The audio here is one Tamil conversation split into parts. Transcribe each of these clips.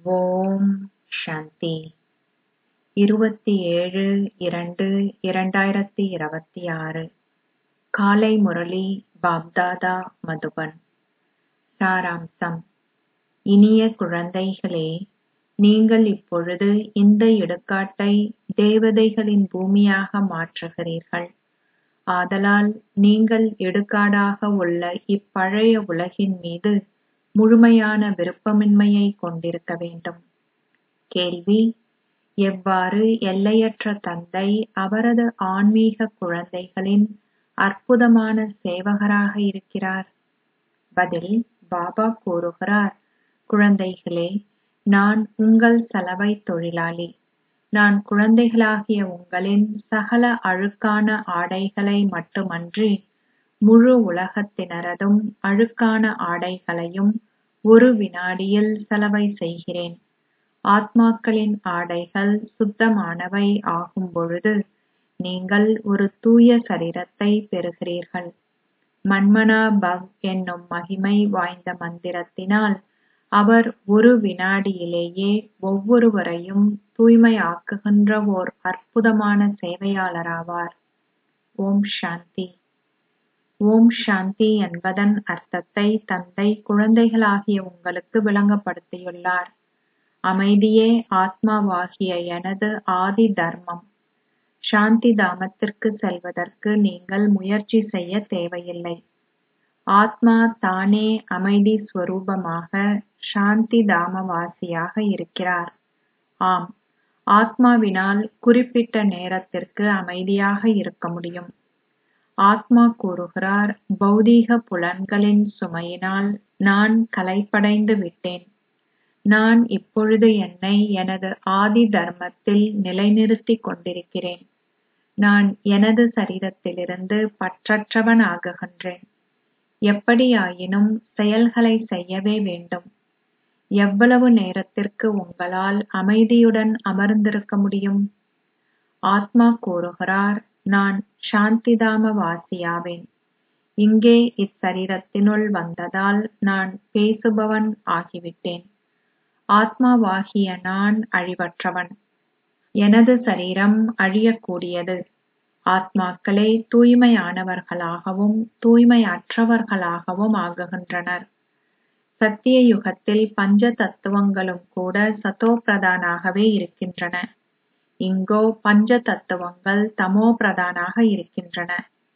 ஓம் சாந்தி இருபத்தி ஏழு இரண்டு இரண்டாயிரத்தி இருபத்தி ஆறு காலை முரளி பாப்தாதா மதுபன் சாராம்சம் இனிய குழந்தைகளே நீங்கள் இப்பொழுது இந்த இடுகாட்டை தேவதைகளின் பூமியாக மாற்றுகிறீர்கள் ஆதலால் நீங்கள் இடுகாடாக உள்ள இப்பழைய உலகின் மீது முழுமையான விருப்பமின்மையை கொண்டிருக்க வேண்டும் கேள்வி எவ்வாறு எல்லையற்ற தந்தை அவரது ஆன்மீக குழந்தைகளின் அற்புதமான சேவகராக இருக்கிறார் பதில் பாபா கூறுகிறார் குழந்தைகளே நான் உங்கள் சலவை தொழிலாளி நான் குழந்தைகளாகிய உங்களின் சகல அழுக்கான ஆடைகளை மட்டுமன்றி முழு உலகத்தினரதும் அழுக்கான ஆடைகளையும் ஒரு வினாடியில் சலவை செய்கிறேன் ஆத்மாக்களின் ஆடைகள் சுத்தமானவை ஆகும் பொழுது நீங்கள் ஒரு தூய சரீரத்தை பெறுகிறீர்கள் மன்மனா பவ் என்னும் மகிமை வாய்ந்த மந்திரத்தினால் அவர் ஒரு வினாடியிலேயே ஒவ்வொருவரையும் தூய்மையாக்குகின்ற ஓர் அற்புதமான சேவையாளராவார் ஓம் சாந்தி ஓம் சாந்தி என்பதன் அர்த்தத்தை தந்தை குழந்தைகளாகிய உங்களுக்கு விளங்கப்படுத்தியுள்ளார் அமைதியே ஆத்மாவாகிய எனது ஆதி தர்மம் சாந்தி தாமத்திற்கு செல்வதற்கு நீங்கள் முயற்சி செய்ய தேவையில்லை ஆத்மா தானே அமைதி ஸ்வரூபமாக சாந்தி தாமவாசியாக இருக்கிறார் ஆம் ஆத்மாவினால் குறிப்பிட்ட நேரத்திற்கு அமைதியாக இருக்க முடியும் ஆத்மா கூறுகிறார் பௌதீக புலன்களின் சுமையினால் நான் கலைப்படைந்து விட்டேன் நான் இப்பொழுது என்னை எனது ஆதி தர்மத்தில் நிலைநிறுத்திக் கொண்டிருக்கிறேன் நான் எனது சரீரத்திலிருந்து பற்றற்றவன் ஆகுகின்றேன் எப்படியாயினும் செயல்களை செய்யவே வேண்டும் எவ்வளவு நேரத்திற்கு உங்களால் அமைதியுடன் அமர்ந்திருக்க முடியும் ஆத்மா கூறுகிறார் நான் சாந்திதாம வாசியாவேன் இங்கே இச்சரீரத்தினுள் வந்ததால் நான் பேசுபவன் ஆகிவிட்டேன் ஆத்மாவாகிய நான் அழிவற்றவன் எனது சரீரம் அழியக்கூடியது ஆத்மாக்களே தூய்மையானவர்களாகவும் தூய்மையற்றவர்களாகவும் ஆகுகின்றனர் சத்திய யுகத்தில் பஞ்ச தத்துவங்களும் கூட சதோ பிரதானாகவே இருக்கின்றன இங்கோ பஞ்ச தத்துவங்கள் தமோ பிரதானாக இருக்கின்றன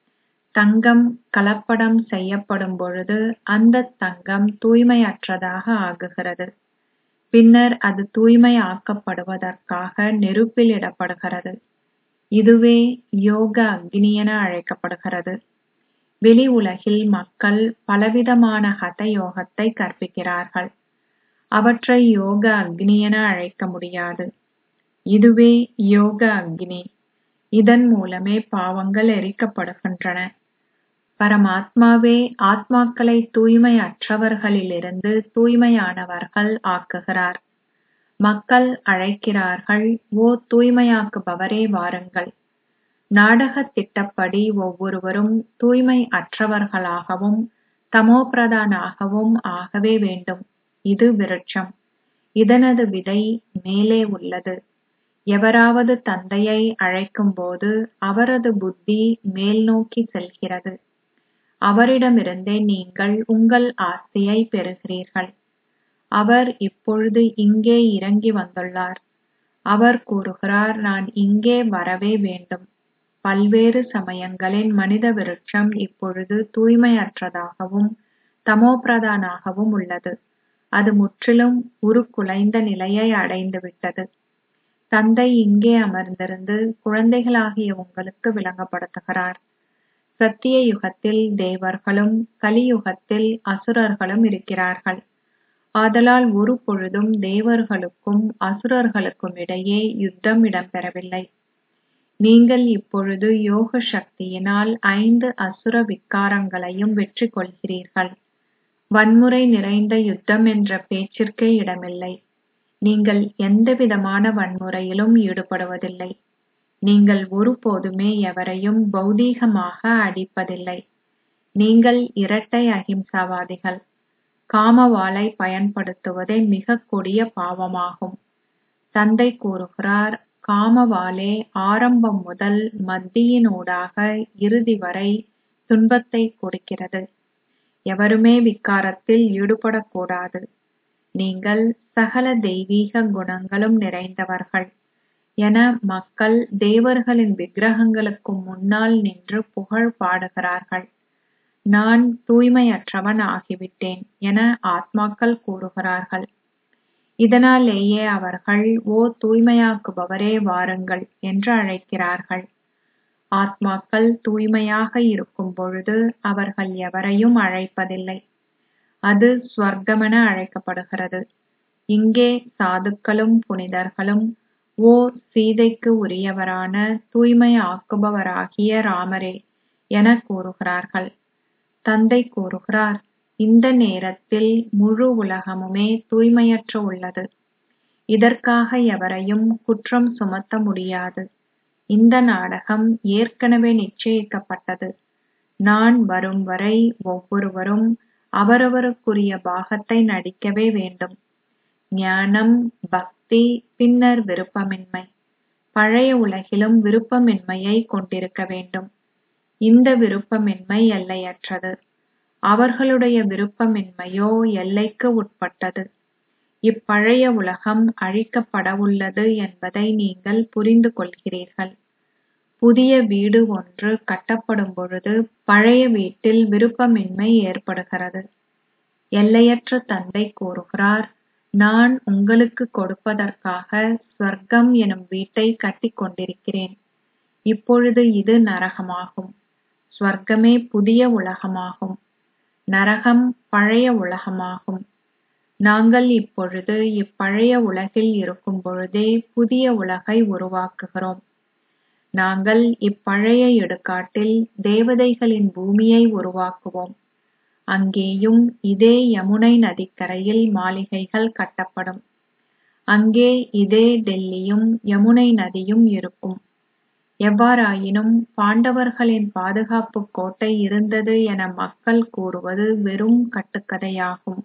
தங்கம் கலப்படம் செய்யப்படும் பொழுது அந்த தங்கம் தூய்மையற்றதாக ஆகுகிறது பின்னர் அது தூய்மை ஆக்கப்படுவதற்காக நெருப்பில் இடப்படுகிறது இதுவே யோக அக்னி என அழைக்கப்படுகிறது வெளி உலகில் மக்கள் பலவிதமான ஹத யோகத்தை கற்பிக்கிறார்கள் அவற்றை யோக அக்னி என அழைக்க முடியாது இதுவே யோக அக்னி இதன் மூலமே பாவங்கள் எரிக்கப்படுகின்றன பரமாத்மாவே ஆத்மாக்களை தூய்மை அற்றவர்களிலிருந்து தூய்மையானவர்கள் ஆக்குகிறார் மக்கள் அழைக்கிறார்கள் ஓ தூய்மையாக்குபவரே வாருங்கள் நாடக திட்டப்படி ஒவ்வொருவரும் தூய்மை அற்றவர்களாகவும் தமோபிரதானாகவும் ஆகவே வேண்டும் இது விருட்சம் இதனது விதை மேலே உள்ளது எவராவது தந்தையை அழைக்கும்போது அவரது புத்தி மேல் நோக்கி செல்கிறது அவரிடமிருந்தே நீங்கள் உங்கள் ஆஸ்தியை பெறுகிறீர்கள் அவர் இப்பொழுது இங்கே இறங்கி வந்துள்ளார் அவர் கூறுகிறார் நான் இங்கே வரவே வேண்டும் பல்வேறு சமயங்களின் மனித விருட்சம் இப்பொழுது தூய்மையற்றதாகவும் தமோபிரதானாகவும் உள்ளது அது முற்றிலும் உருக்குலைந்த நிலையை அடைந்துவிட்டது தந்தை இங்கே அமர்ந்திருந்து குழந்தைகளாகிய உங்களுக்கு விளங்கப்படுத்துகிறார் சத்திய யுகத்தில் தேவர்களும் கலியுகத்தில் அசுரர்களும் இருக்கிறார்கள் ஆதலால் ஒரு பொழுதும் தேவர்களுக்கும் அசுரர்களுக்கும் இடையே யுத்தம் இடம்பெறவில்லை நீங்கள் இப்பொழுது யோக சக்தியினால் ஐந்து அசுர விக்காரங்களையும் வெற்றி கொள்கிறீர்கள் வன்முறை நிறைந்த யுத்தம் என்ற பேச்சிற்கே இடமில்லை நீங்கள் எந்தவிதமான வன்முறையிலும் ஈடுபடுவதில்லை நீங்கள் ஒருபோதுமே எவரையும் பௌதீகமாக அடிப்பதில்லை நீங்கள் இரட்டை அகிம்சாவாதிகள் காமவாளை பயன்படுத்துவதே மிகக் கொடிய பாவமாகும் தந்தை கூறுகிறார் காமவாலே ஆரம்பம் முதல் மத்தியினூடாக இறுதி வரை துன்பத்தை கொடுக்கிறது எவருமே விக்காரத்தில் ஈடுபடக்கூடாது நீங்கள் சகல தெய்வீக குணங்களும் நிறைந்தவர்கள் என மக்கள் தேவர்களின் விக்கிரகங்களுக்கு முன்னால் நின்று புகழ் பாடுகிறார்கள் நான் தூய்மையற்றவன் ஆகிவிட்டேன் என ஆத்மாக்கள் கூறுகிறார்கள் இதனாலேயே அவர்கள் ஓ தூய்மையாக்குபவரே வாருங்கள் என்று அழைக்கிறார்கள் ஆத்மாக்கள் தூய்மையாக இருக்கும் பொழுது அவர்கள் எவரையும் அழைப்பதில்லை அது ஸ்வர்க்கமென அழைக்கப்படுகிறது இங்கே சாதுக்களும் புனிதர்களும் ஓ சீதைக்கு உரியவரான தூய்மை ஆக்குபவராகிய ராமரே என கூறுகிறார்கள் தந்தை கூறுகிறார் இந்த நேரத்தில் முழு உலகமுமே தூய்மையற்று உள்ளது இதற்காக எவரையும் குற்றம் சுமத்த முடியாது இந்த நாடகம் ஏற்கனவே நிச்சயிக்கப்பட்டது நான் வரும் வரை ஒவ்வொருவரும் அவரவருக்குரிய பாகத்தை நடிக்கவே வேண்டும் ஞானம் பக்தி பின்னர் விருப்பமின்மை பழைய உலகிலும் விருப்பமின்மையை கொண்டிருக்க வேண்டும் இந்த விருப்பமின்மை எல்லையற்றது அவர்களுடைய விருப்பமின்மையோ எல்லைக்கு உட்பட்டது இப்பழைய உலகம் அழிக்கப்படவுள்ளது என்பதை நீங்கள் புரிந்து கொள்கிறீர்கள் புதிய வீடு ஒன்று கட்டப்படும் பொழுது பழைய வீட்டில் விருப்பமின்மை ஏற்படுகிறது எல்லையற்ற தந்தை கூறுகிறார் நான் உங்களுக்கு கொடுப்பதற்காக ஸ்வர்க்கம் எனும் வீட்டை கட்டிக் கொண்டிருக்கிறேன் இப்பொழுது இது நரகமாகும் ஸ்வர்க்கமே புதிய உலகமாகும் நரகம் பழைய உலகமாகும் நாங்கள் இப்பொழுது இப்பழைய உலகில் இருக்கும் பொழுதே புதிய உலகை உருவாக்குகிறோம் நாங்கள் இப்பழைய இடுகாட்டில் தேவதைகளின் பூமியை உருவாக்குவோம் அங்கேயும் இதே யமுனை நதிக்கரையில் மாளிகைகள் கட்டப்படும் அங்கே இதே டெல்லியும் யமுனை நதியும் இருக்கும் எவ்வாறாயினும் பாண்டவர்களின் பாதுகாப்பு கோட்டை இருந்தது என மக்கள் கூறுவது வெறும் கட்டுக்கதையாகும்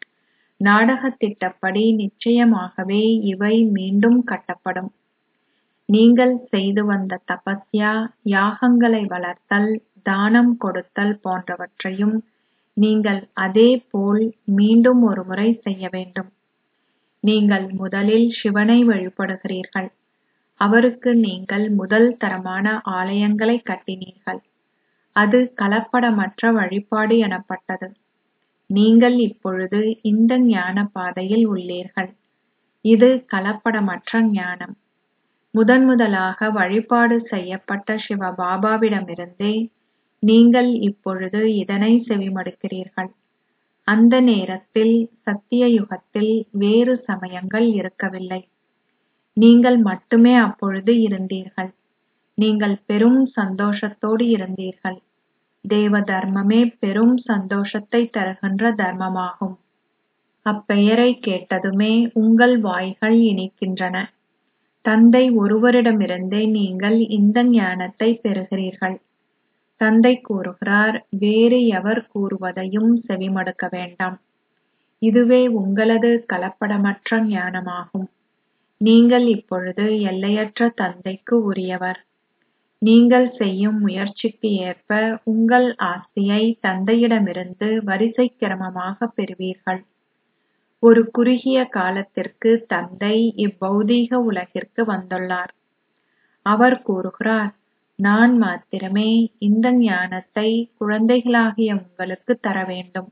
நாடகத் திட்டப்படி நிச்சயமாகவே இவை மீண்டும் கட்டப்படும் நீங்கள் செய்து வந்த தபஸ்யா யாகங்களை வளர்த்தல் தானம் கொடுத்தல் போன்றவற்றையும் நீங்கள் அதே போல் மீண்டும் ஒருமுறை செய்ய வேண்டும் நீங்கள் முதலில் சிவனை வழிபடுகிறீர்கள் அவருக்கு நீங்கள் முதல் தரமான ஆலயங்களை கட்டினீர்கள் அது கலப்படமற்ற வழிபாடு எனப்பட்டது நீங்கள் இப்பொழுது இந்த ஞான பாதையில் உள்ளீர்கள் இது கலப்படமற்ற ஞானம் முதன் முதலாக வழிபாடு செய்யப்பட்ட சிவ பாபாவிடமிருந்தே நீங்கள் இப்பொழுது இதனை செவிமடுக்கிறீர்கள் அந்த நேரத்தில் சத்திய யுகத்தில் வேறு சமயங்கள் இருக்கவில்லை நீங்கள் மட்டுமே அப்பொழுது இருந்தீர்கள் நீங்கள் பெரும் சந்தோஷத்தோடு இருந்தீர்கள் தேவ தர்மமே பெரும் சந்தோஷத்தை தருகின்ற தர்மமாகும் அப்பெயரை கேட்டதுமே உங்கள் வாய்கள் இனிக்கின்றன தந்தை ஒருவரிடமிருந்தே நீங்கள் இந்த ஞானத்தை பெறுகிறீர்கள் தந்தை கூறுகிறார் வேறு எவர் கூறுவதையும் செவிமடுக்க வேண்டாம் இதுவே உங்களது கலப்படமற்ற ஞானமாகும் நீங்கள் இப்பொழுது எல்லையற்ற தந்தைக்கு உரியவர் நீங்கள் செய்யும் முயற்சிக்கு ஏற்ப உங்கள் ஆஸ்தியை தந்தையிடமிருந்து வரிசை கிரமமாக பெறுவீர்கள் ஒரு குறுகிய காலத்திற்கு தந்தை இப்பௌதீக உலகிற்கு வந்துள்ளார் அவர் கூறுகிறார் நான் மாத்திரமே இந்த ஞானத்தை குழந்தைகளாகிய உங்களுக்கு தர வேண்டும்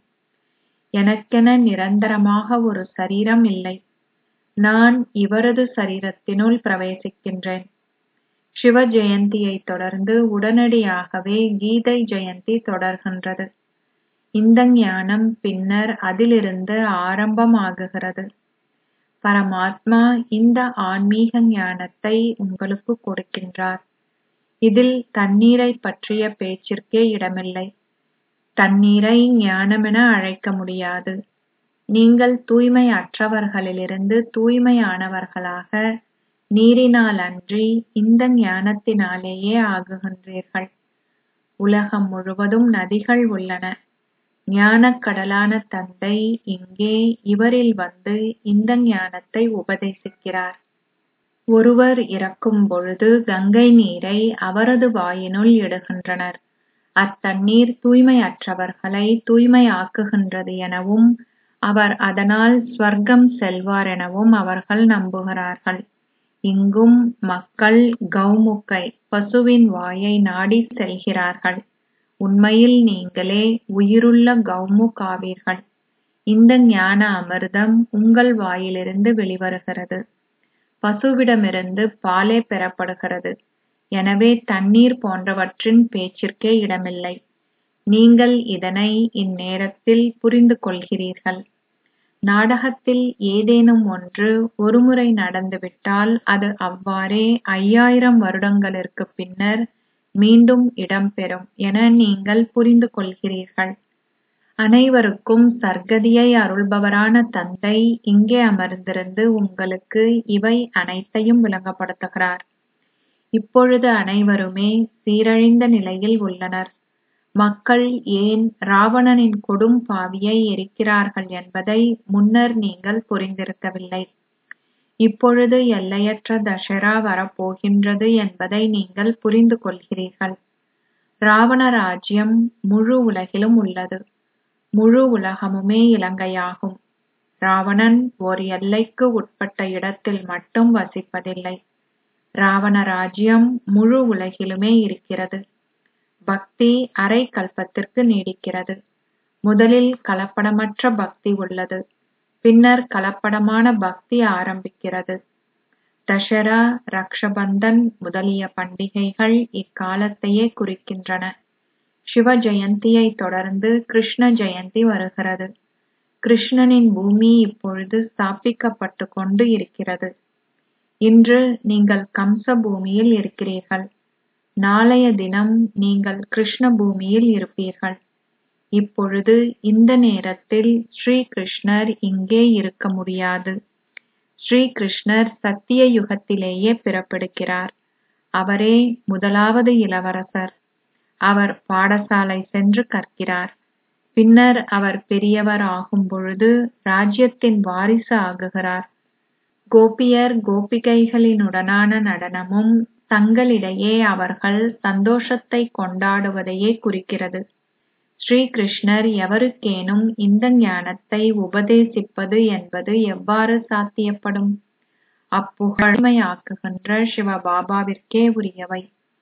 எனக்கென நிரந்தரமாக ஒரு சரீரம் இல்லை நான் இவரது சரீரத்தினுள் பிரவேசிக்கின்றேன் சிவ ஜெயந்தியை தொடர்ந்து உடனடியாகவே கீதை ஜெயந்தி தொடர்கின்றது இந்த ஞானம் பின்னர் அதிலிருந்து ஆரம்பமாகுகிறது பரமாத்மா இந்த ஆன்மீக ஞானத்தை உங்களுக்கு கொடுக்கின்றார் இதில் தண்ணீரை பற்றிய பேச்சிற்கே இடமில்லை தண்ணீரை ஞானமென அழைக்க முடியாது நீங்கள் தூய்மை அற்றவர்களிலிருந்து தூய்மையானவர்களாக நீரினால் அன்றி இந்த ஞானத்தினாலேயே ஆகுகின்றீர்கள் உலகம் முழுவதும் நதிகள் உள்ளன ஞானக் கடலான தந்தை இங்கே இவரில் வந்து இந்த ஞானத்தை உபதேசிக்கிறார் ஒருவர் இறக்கும் பொழுது கங்கை நீரை அவரது வாயினுள் இடுகின்றனர் அத்தண்ணீர் தூய்மையற்றவர்களை தூய்மையாக்குகின்றது எனவும் அவர் அதனால் ஸ்வர்க்கம் செல்வார் எனவும் அவர்கள் நம்புகிறார்கள் இங்கும் மக்கள் கௌமுக்கை பசுவின் வாயை நாடி செல்கிறார்கள் உண்மையில் நீங்களே உயிருள்ள கௌமுக் ஆவீர்கள் இந்த ஞான அமிர்தம் உங்கள் வாயிலிருந்து வெளிவருகிறது பசுவிடமிருந்து பாலே பெறப்படுகிறது எனவே தண்ணீர் போன்றவற்றின் பேச்சிற்கே இடமில்லை நீங்கள் இதனை இந்நேரத்தில் புரிந்து கொள்கிறீர்கள் நாடகத்தில் ஏதேனும் ஒன்று ஒருமுறை நடந்துவிட்டால் அது அவ்வாறே ஐயாயிரம் வருடங்களிற்குப் பின்னர் மீண்டும் இடம்பெறும் என நீங்கள் புரிந்து கொள்கிறீர்கள் அனைவருக்கும் சர்க்கதியை அருள்பவரான தந்தை இங்கே அமர்ந்திருந்து உங்களுக்கு இவை அனைத்தையும் விளங்கப்படுத்துகிறார் இப்பொழுது அனைவருமே சீரழிந்த நிலையில் உள்ளனர் மக்கள் ஏன் ராவணனின் கொடும் பாவியை எரிக்கிறார்கள் என்பதை முன்னர் நீங்கள் புரிந்திருக்கவில்லை இப்பொழுது எல்லையற்ற தசரா வரப்போகின்றது என்பதை நீங்கள் புரிந்து கொள்கிறீர்கள் ராவண ராஜ்யம் முழு உலகிலும் உள்ளது முழு உலகமுமே இலங்கையாகும் ராவணன் ஓர் எல்லைக்கு உட்பட்ட இடத்தில் மட்டும் வசிப்பதில்லை ராவண ராஜ்யம் முழு உலகிலுமே இருக்கிறது பக்தி அரை கல்பத்திற்கு நீடிக்கிறது முதலில் கலப்படமற்ற பக்தி உள்ளது பின்னர் கலப்படமான பக்தி ஆரம்பிக்கிறது தசரா ரக்ஷபந்தன் முதலிய பண்டிகைகள் இக்காலத்தையே குறிக்கின்றன சிவ ஜெயந்தியை தொடர்ந்து கிருஷ்ண ஜெயந்தி வருகிறது கிருஷ்ணனின் பூமி இப்பொழுது ஸ்தாபிக்கப்பட்டு கொண்டு இருக்கிறது இன்று நீங்கள் கம்ச பூமியில் இருக்கிறீர்கள் நாளைய தினம் நீங்கள் கிருஷ்ண பூமியில் இருப்பீர்கள் இப்பொழுது இந்த நேரத்தில் ஸ்ரீ கிருஷ்ணர் இங்கே இருக்க முடியாது ஸ்ரீ கிருஷ்ணர் சத்திய யுகத்திலேயே பிறப்பெடுக்கிறார் அவரே முதலாவது இளவரசர் அவர் பாடசாலை சென்று கற்கிறார் பின்னர் அவர் பெரியவர் ஆகும் பொழுது ராஜ்யத்தின் வாரிசு ஆகுகிறார் கோபியர் கோபிகைகளினுடனான நடனமும் தங்களிடையே அவர்கள் சந்தோஷத்தை கொண்டாடுவதையே குறிக்கிறது ஸ்ரீ கிருஷ்ணர் எவருக்கேனும் இந்த ஞானத்தை உபதேசிப்பது என்பது எவ்வாறு சாத்தியப்படும் அப்புகழ்மையாக்குகின்ற சிவபாபாவிற்கே உரியவை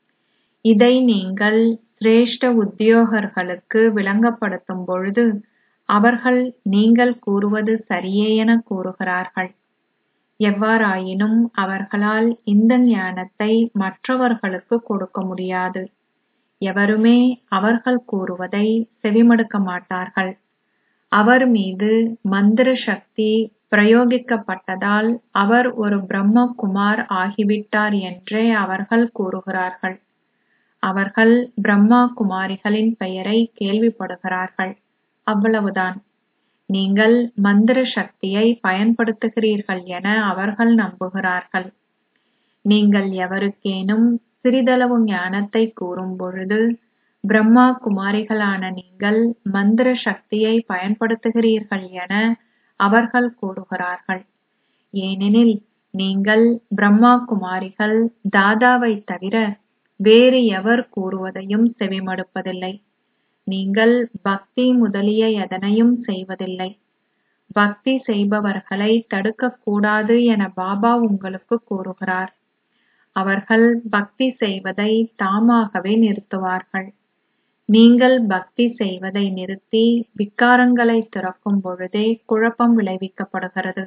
இதை நீங்கள் சிரேஷ்ட உத்தியோகர்களுக்கு விளங்கப்படுத்தும் பொழுது அவர்கள் நீங்கள் கூறுவது சரியே என கூறுகிறார்கள் எவ்வாறாயினும் அவர்களால் இந்த ஞானத்தை மற்றவர்களுக்கு கொடுக்க முடியாது எவருமே அவர்கள் கூறுவதை செவிமடுக்க மாட்டார்கள் அவர் மீது மந்திர சக்தி பிரயோகிக்கப்பட்டதால் அவர் ஒரு பிரம்ம குமார் ஆகிவிட்டார் என்றே அவர்கள் கூறுகிறார்கள் அவர்கள் பிரம்மா குமாரிகளின் பெயரை கேள்விப்படுகிறார்கள் அவ்வளவுதான் நீங்கள் மந்திர சக்தியை பயன்படுத்துகிறீர்கள் என அவர்கள் நம்புகிறார்கள் நீங்கள் எவருக்கேனும் சிறிதளவு ஞானத்தை கூறும் பொழுது பிரம்மா குமாரிகளான நீங்கள் மந்திர சக்தியை பயன்படுத்துகிறீர்கள் என அவர்கள் கூறுகிறார்கள் ஏனெனில் நீங்கள் பிரம்மா குமாரிகள் தாதாவை தவிர வேறு எவர் கூறுவதையும் செவிமடுப்பதில்லை நீங்கள் பக்தி முதலிய எதனையும் செய்வதில்லை பக்தி செய்பவர்களை தடுக்கக் கூடாது என பாபா உங்களுக்கு கூறுகிறார் அவர்கள் பக்தி செய்வதை தாமாகவே நிறுத்துவார்கள் நீங்கள் பக்தி செய்வதை நிறுத்தி விக்காரங்களை திறக்கும் பொழுதே குழப்பம் விளைவிக்கப்படுகிறது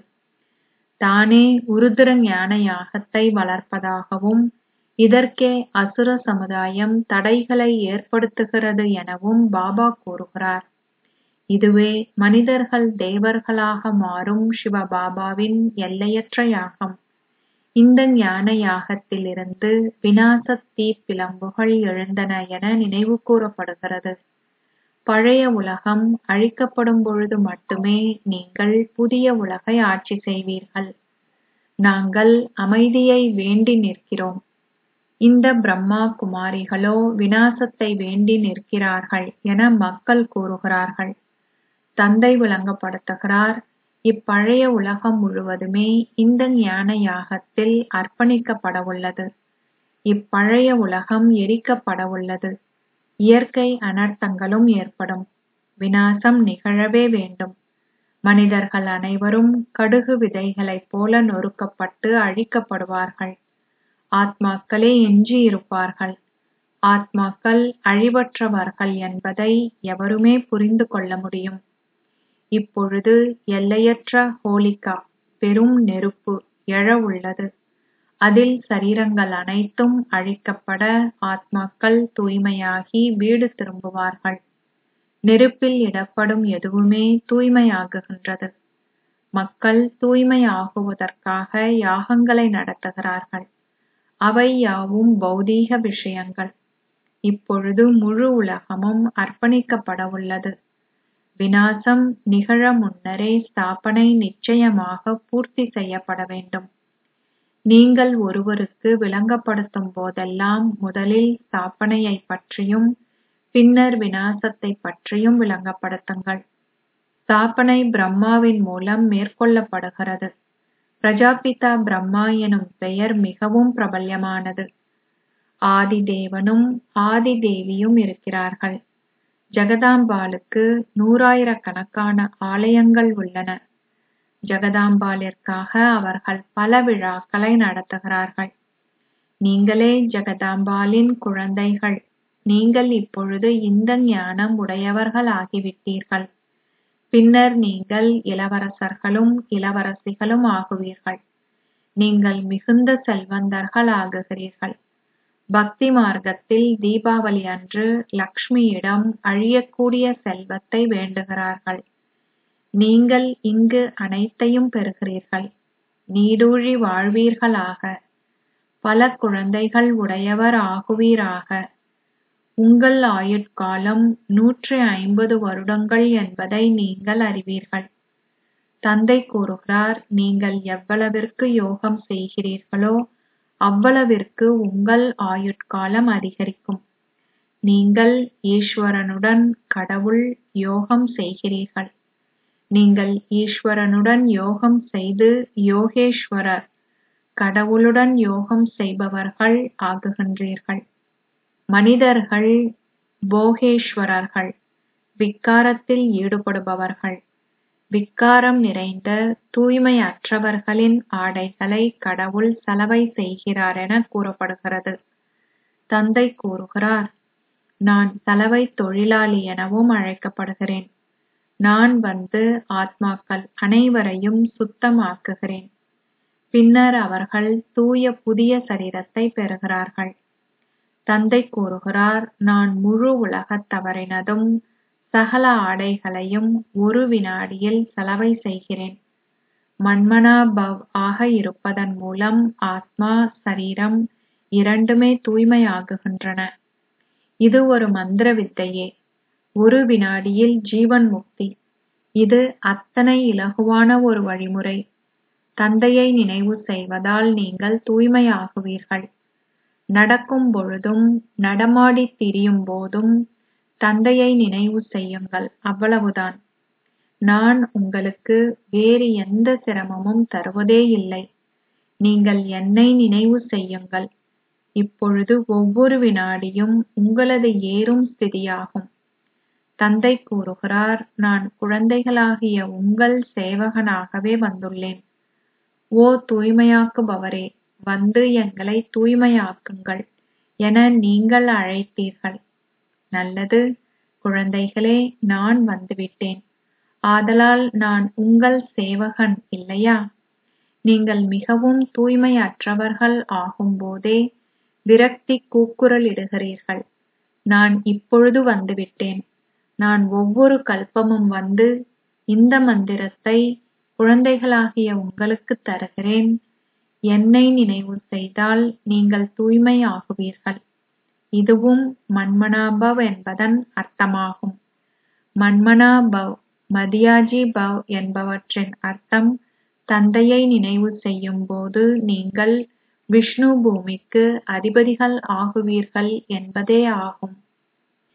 தானே உருதிர ஞான யாகத்தை வளர்ப்பதாகவும் இதற்கே அசுர சமுதாயம் தடைகளை ஏற்படுத்துகிறது எனவும் பாபா கூறுகிறார் இதுவே மனிதர்கள் தேவர்களாக மாறும் சிவபாபாவின் எல்லையற்ற யாகம் இந்த ஞான யாகத்திலிருந்து விநாச தீப்பிழம்புகள் எழுந்தன என நினைவு கூறப்படுகிறது பழைய உலகம் அழிக்கப்படும் பொழுது மட்டுமே நீங்கள் புதிய உலகை ஆட்சி செய்வீர்கள் நாங்கள் அமைதியை வேண்டி நிற்கிறோம் இந்த பிரம்மா குமாரிகளோ விநாசத்தை வேண்டி நிற்கிறார்கள் என மக்கள் கூறுகிறார்கள் தந்தை விளங்கப்படுத்துகிறார் இப்பழைய உலகம் முழுவதுமே இந்த ஞான யாகத்தில் அர்ப்பணிக்கப்படவுள்ளது இப்பழைய உலகம் எரிக்கப்படவுள்ளது இயற்கை அனர்த்தங்களும் ஏற்படும் விநாசம் நிகழவே வேண்டும் மனிதர்கள் அனைவரும் கடுகு விதைகளைப் போல நொறுக்கப்பட்டு அழிக்கப்படுவார்கள் ஆத்மாக்களே எஞ்சியிருப்பார்கள் ஆத்மாக்கள் அழிவற்றவர்கள் என்பதை எவருமே புரிந்து கொள்ள முடியும் இப்பொழுது எல்லையற்ற ஹோலிகா பெரும் நெருப்பு எழ உள்ளது அதில் சரீரங்கள் அனைத்தும் அழிக்கப்பட ஆத்மாக்கள் தூய்மையாகி வீடு திரும்புவார்கள் நெருப்பில் இடப்படும் எதுவுமே தூய்மையாகுகின்றது மக்கள் தூய்மையாகுவதற்காக யாகங்களை நடத்துகிறார்கள் அவை யாவும் பௌதீக விஷயங்கள் இப்பொழுது முழு உலகமும் அர்ப்பணிக்கப்படவுள்ளது விநாசம் நிகழ முன்னரே ஸ்தாபனை நிச்சயமாக பூர்த்தி செய்யப்பட வேண்டும் நீங்கள் ஒருவருக்கு விளங்கப்படுத்தும் போதெல்லாம் முதலில் ஸ்தாபனையைப் பற்றியும் பின்னர் விநாசத்தைப் பற்றியும் விளங்கப்படுத்துங்கள் ஸ்தாபனை பிரம்மாவின் மூலம் மேற்கொள்ளப்படுகிறது பிரஜாபிதா பிரம்மா எனும் பெயர் மிகவும் பிரபல்யமானது ஆதி தேவனும் ஆதி தேவியும் இருக்கிறார்கள் ஜெகதாம்பாளுக்கு நூறாயிரக்கணக்கான ஆலயங்கள் உள்ளன ஜெகதாம்பாளிற்காக அவர்கள் பல விழாக்களை நடத்துகிறார்கள் நீங்களே ஜெகதாம்பாளின் குழந்தைகள் நீங்கள் இப்பொழுது இந்த ஞானம் உடையவர்கள் ஆகிவிட்டீர்கள் பின்னர் நீங்கள் இளவரசர்களும் இளவரசிகளும் ஆகுவீர்கள் நீங்கள் மிகுந்த செல்வந்தர்கள் ஆகுகிறீர்கள் பக்தி மார்க்கத்தில் தீபாவளி அன்று லக்ஷ்மியிடம் அழியக்கூடிய செல்வத்தை வேண்டுகிறார்கள் நீங்கள் இங்கு அனைத்தையும் பெறுகிறீர்கள் நீடூழி வாழ்வீர்களாக பல குழந்தைகள் உடையவர் ஆகுவீராக உங்கள் ஆயுட்காலம் நூற்றி ஐம்பது வருடங்கள் என்பதை நீங்கள் அறிவீர்கள் தந்தை கூறுகிறார் நீங்கள் எவ்வளவிற்கு யோகம் செய்கிறீர்களோ அவ்வளவிற்கு உங்கள் ஆயுட்காலம் அதிகரிக்கும் நீங்கள் ஈஸ்வரனுடன் கடவுள் யோகம் செய்கிறீர்கள் நீங்கள் ஈஸ்வரனுடன் யோகம் செய்து யோகேஸ்வரர் கடவுளுடன் யோகம் செய்பவர்கள் ஆகுகின்றீர்கள் மனிதர்கள் போகேஸ்வரர்கள் விக்காரத்தில் ஈடுபடுபவர்கள் விக்காரம் நிறைந்த தூய்மையற்றவர்களின் ஆடைகளை கடவுள் சலவை செய்கிறார் என கூறப்படுகிறது தந்தை கூறுகிறார் நான் சலவை தொழிலாளி எனவும் அழைக்கப்படுகிறேன் நான் வந்து ஆத்மாக்கள் அனைவரையும் சுத்தமாக்குகிறேன் பின்னர் அவர்கள் தூய புதிய சரீரத்தை பெறுகிறார்கள் தந்தை கூறுகிறார் நான் முழு உலகத்தவரினதும் சகல ஆடைகளையும் ஒரு வினாடியில் சலவை செய்கிறேன் மன்மனா பவ் ஆக இருப்பதன் மூலம் ஆத்மா சரீரம் இரண்டுமே தூய்மையாகுகின்றன இது ஒரு மந்திர வித்தையே ஒரு வினாடியில் ஜீவன் முக்தி இது அத்தனை இலகுவான ஒரு வழிமுறை தந்தையை நினைவு செய்வதால் நீங்கள் தூய்மையாகுவீர்கள் நடக்கும் பொழுதும் நடமாடித் திரியும் போதும் தந்தையை நினைவு செய்யுங்கள் அவ்வளவுதான் நான் உங்களுக்கு வேறு எந்த சிரமமும் தருவதே இல்லை நீங்கள் என்னை நினைவு செய்யுங்கள் இப்பொழுது ஒவ்வொரு வினாடியும் உங்களது ஏறும் ஸ்திதியாகும் தந்தை கூறுகிறார் நான் குழந்தைகளாகிய உங்கள் சேவகனாகவே வந்துள்ளேன் ஓ தூய்மையாக்குபவரே வந்து எங்களை தூய்மையாக்குங்கள் என நீங்கள் அழைத்தீர்கள் நல்லது குழந்தைகளே நான் வந்துவிட்டேன் ஆதலால் நான் உங்கள் சேவகன் இல்லையா நீங்கள் மிகவும் தூய்மையற்றவர்கள் ஆகும்போதே விரக்தி கூக்குரலிடுகிறீர்கள் நான் இப்பொழுது வந்துவிட்டேன் நான் ஒவ்வொரு கல்பமும் வந்து இந்த மந்திரத்தை குழந்தைகளாகிய உங்களுக்குத் தருகிறேன் என்னை நினைவு செய்தால் நீங்கள் தூய்மை ஆகுவீர்கள் இதுவும் மன்மனாபவ் என்பதன் அர்த்தமாகும் மன்மனா பவ் மதியாஜி பவ் என்பவற்றின் அர்த்தம் தந்தையை நினைவு செய்யும் போது நீங்கள் விஷ்ணு பூமிக்கு அதிபதிகள் ஆகுவீர்கள் என்பதே ஆகும்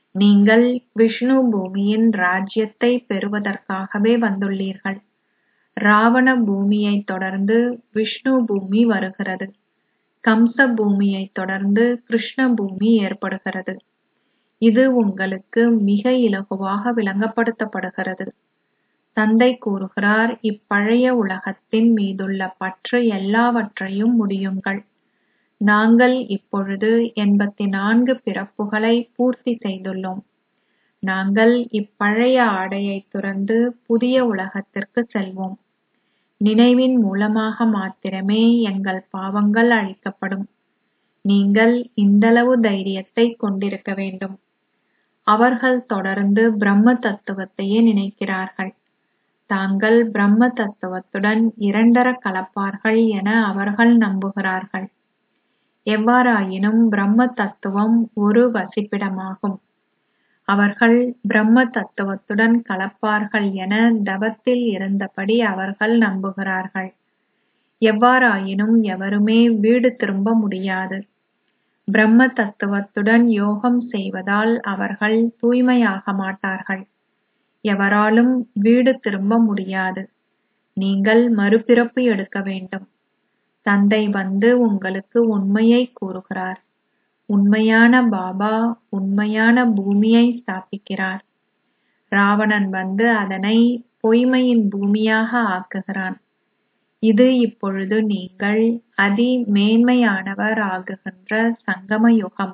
நீங்கள் விஷ்ணு பூமியின் ராஜ்யத்தை பெறுவதற்காகவே வந்துள்ளீர்கள் ராவண பூமியைத் தொடர்ந்து விஷ்ணு பூமி வருகிறது கம்ச பூமியைத் தொடர்ந்து கிருஷ்ண பூமி ஏற்படுகிறது இது உங்களுக்கு மிக இலகுவாக விளங்கப்படுத்தப்படுகிறது தந்தை கூறுகிறார் இப்பழைய உலகத்தின் மீதுள்ள பற்று எல்லாவற்றையும் முடியுங்கள் நாங்கள் இப்பொழுது எண்பத்தி நான்கு பிறப்புகளை பூர்த்தி செய்துள்ளோம் நாங்கள் இப்பழைய ஆடையை துறந்து புதிய உலகத்திற்கு செல்வோம் நினைவின் மூலமாக மாத்திரமே எங்கள் பாவங்கள் அழிக்கப்படும் நீங்கள் இந்தளவு தைரியத்தை கொண்டிருக்க வேண்டும் அவர்கள் தொடர்ந்து பிரம்ம தத்துவத்தையே நினைக்கிறார்கள் தாங்கள் பிரம்ம தத்துவத்துடன் இரண்டர கலப்பார்கள் என அவர்கள் நம்புகிறார்கள் எவ்வாறாயினும் பிரம்ம தத்துவம் ஒரு வசிப்பிடமாகும் அவர்கள் பிரம்ம தத்துவத்துடன் கலப்பார்கள் என தவத்தில் இருந்தபடி அவர்கள் நம்புகிறார்கள் எவ்வாறாயினும் எவருமே வீடு திரும்ப முடியாது பிரம்ம தத்துவத்துடன் யோகம் செய்வதால் அவர்கள் தூய்மையாக மாட்டார்கள் எவராலும் வீடு திரும்ப முடியாது நீங்கள் மறுபிறப்பு எடுக்க வேண்டும் தந்தை வந்து உங்களுக்கு உண்மையை கூறுகிறார் உண்மையான பாபா உண்மையான பூமியை ஸ்தாபிக்கிறார் ராவணன் வந்து அதனை பொய்மையின் பூமியாக ஆக்குகிறான் இது இப்பொழுது நீங்கள் அதி மேன்மையானவர் ஆகுகின்ற சங்கம யுகம்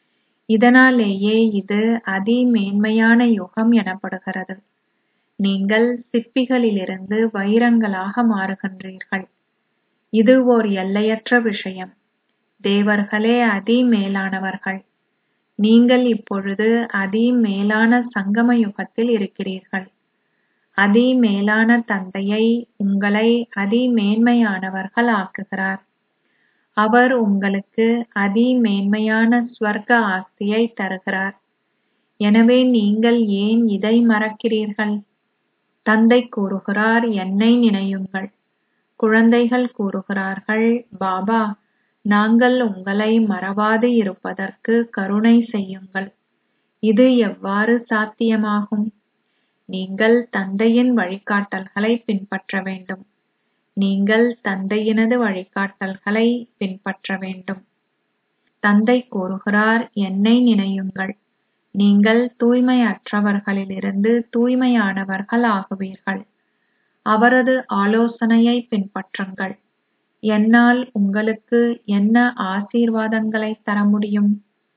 இதனாலேயே இது அதி மேன்மையான யுகம் எனப்படுகிறது நீங்கள் சிப்பிகளிலிருந்து வைரங்களாக மாறுகின்றீர்கள் இது ஓர் எல்லையற்ற விஷயம் தேவர்களே அதி மேலானவர்கள் நீங்கள் இப்பொழுது அதி மேலான சங்கம யுகத்தில் இருக்கிறீர்கள் அதி மேலான தந்தையை உங்களை அதி மேன்மையானவர்கள் ஆக்குகிறார் அவர் உங்களுக்கு அதி மேன்மையான ஸ்வர்க்க ஆஸ்தியை தருகிறார் எனவே நீங்கள் ஏன் இதை மறக்கிறீர்கள் தந்தை கூறுகிறார் என்னை நினையுங்கள் குழந்தைகள் கூறுகிறார்கள் பாபா நாங்கள் உங்களை மறவாது இருப்பதற்கு கருணை செய்யுங்கள் இது எவ்வாறு சாத்தியமாகும் நீங்கள் தந்தையின் வழிகாட்டல்களை பின்பற்ற வேண்டும் நீங்கள் தந்தையினது வழிகாட்டல்களை பின்பற்ற வேண்டும் தந்தை கூறுகிறார் என்னை நினையுங்கள் நீங்கள் தூய்மையற்றவர்களிலிருந்து தூய்மையானவர்கள் ஆகுவீர்கள் அவரது ஆலோசனையை பின்பற்றுங்கள் என்னால் உங்களுக்கு என்ன ஆசீர்வாதங்களை தர முடியும்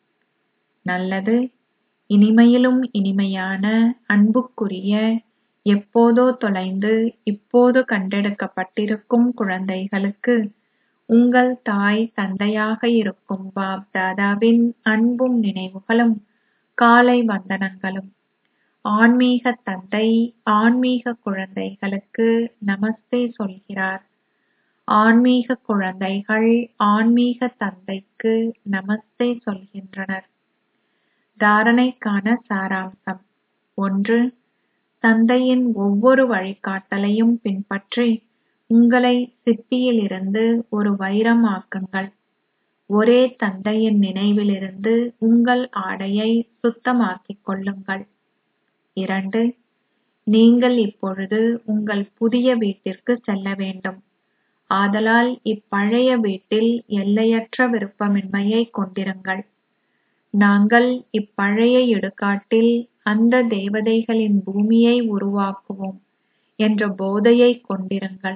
நல்லது இனிமையிலும் இனிமையான அன்புக்குரிய எப்போதோ தொலைந்து இப்போது கண்டெடுக்கப்பட்டிருக்கும் குழந்தைகளுக்கு உங்கள் தாய் தந்தையாக இருக்கும் பாப் தாதாவின் அன்பும் நினைவுகளும் காலை வந்தனங்களும் ஆன்மீக தந்தை ஆன்மீக குழந்தைகளுக்கு நமஸ்தே சொல்கிறார் ஆன்மீக குழந்தைகள் ஆன்மீக தந்தைக்கு நமஸ்தே சொல்கின்றனர் தாரணைக்கான சாராம்சம் ஒன்று தந்தையின் ஒவ்வொரு வழிகாட்டலையும் பின்பற்றி உங்களை சிப்பியிலிருந்து ஒரு வைரம் ஆக்குங்கள் ஒரே தந்தையின் நினைவிலிருந்து உங்கள் ஆடையை சுத்தமாக்கிக் கொள்ளுங்கள் இரண்டு நீங்கள் இப்பொழுது உங்கள் புதிய வீட்டிற்கு செல்ல வேண்டும் ஆதலால் இப்பழைய வீட்டில் எல்லையற்ற விருப்பமின்மையை கொண்டிருங்கள் நாங்கள் இப்பழைய இடுகாட்டில் அந்த தேவதைகளின் பூமியை உருவாக்குவோம் என்ற போதையை கொண்டிருங்கள்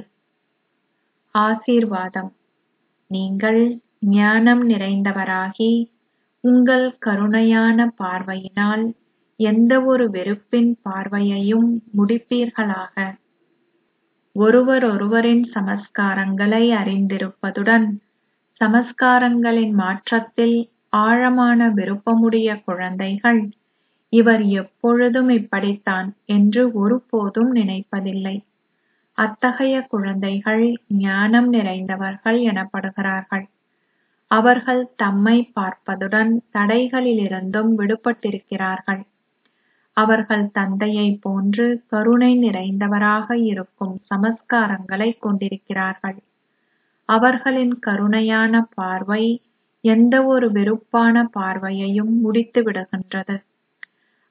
ஆசீர்வாதம் நீங்கள் ஞானம் நிறைந்தவராகி உங்கள் கருணையான பார்வையினால் எந்தவொரு வெறுப்பின் பார்வையையும் முடிப்பீர்களாக ஒருவரொருவரின் சமஸ்காரங்களை அறிந்திருப்பதுடன் சமஸ்காரங்களின் மாற்றத்தில் ஆழமான விருப்பமுடைய குழந்தைகள் இவர் எப்பொழுதும் இப்படித்தான் என்று ஒருபோதும் நினைப்பதில்லை அத்தகைய குழந்தைகள் ஞானம் நிறைந்தவர்கள் எனப்படுகிறார்கள் அவர்கள் தம்மை பார்ப்பதுடன் தடைகளிலிருந்தும் விடுபட்டிருக்கிறார்கள் அவர்கள் தந்தையைப் போன்று கருணை நிறைந்தவராக இருக்கும் சமஸ்காரங்களை கொண்டிருக்கிறார்கள் அவர்களின் கருணையான பார்வை எந்தவொரு வெறுப்பான பார்வையையும் முடித்து விடுகின்றது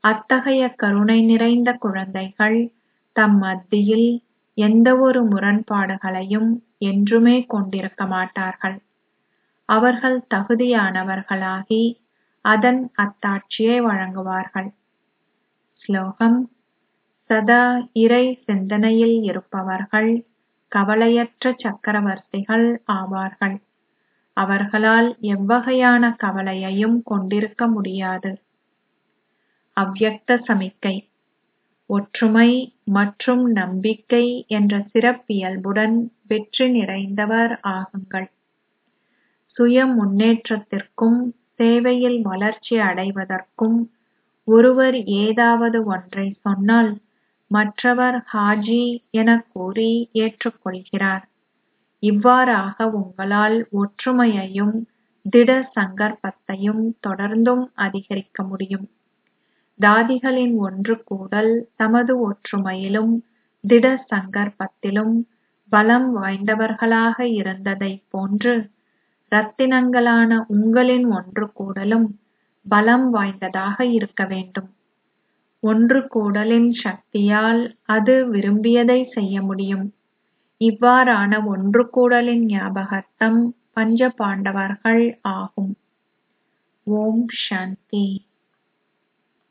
அத்தகைய கருணை நிறைந்த குழந்தைகள் தம் மத்தியில் எந்தவொரு முரண்பாடுகளையும் என்றுமே கொண்டிருக்க மாட்டார்கள் அவர்கள் தகுதியானவர்களாகி அதன் அத்தாட்சியை வழங்குவார்கள் ஸ்லோகம் சதா இறை சிந்தனையில் இருப்பவர்கள் கவலையற்ற சக்கரவர்த்திகள் ஆவார்கள் அவர்களால் எவ்வகையான கவலையையும் கொண்டிருக்க முடியாது அவ்யக்த சமிக்கை ஒற்றுமை மற்றும் நம்பிக்கை என்ற சிறப்பியல்புடன் வெற்றி நிறைந்தவர் ஆகுங்கள் சுய முன்னேற்றத்திற்கும் சேவையில் வளர்ச்சி அடைவதற்கும் ஒருவர் ஏதாவது ஒன்றை சொன்னால் மற்றவர் ஹாஜி எனக் கூறி ஏற்றுக்கொள்கிறார் இவ்வாறாக உங்களால் ஒற்றுமையையும் திட சங்கற்பத்தையும் தொடர்ந்தும் அதிகரிக்க முடியும் தாதிகளின் ஒன்று கூடல் தமது ஒற்றுமையிலும் திட சங்கற்பத்திலும் பலம் வாய்ந்தவர்களாக இருந்ததைப் போன்று ரத்தினங்களான உங்களின் ஒன்று கூடலும் பலம் வாய்ந்ததாக இருக்க வேண்டும் ஒன்று கூடலின் சக்தியால் அது விரும்பியதை செய்ய முடியும் இவ்வாறான ஒன்று கூடலின் ஞாபகத்தம் பஞ்ச பாண்டவர்கள் ஆகும் ஓம் சாந்தி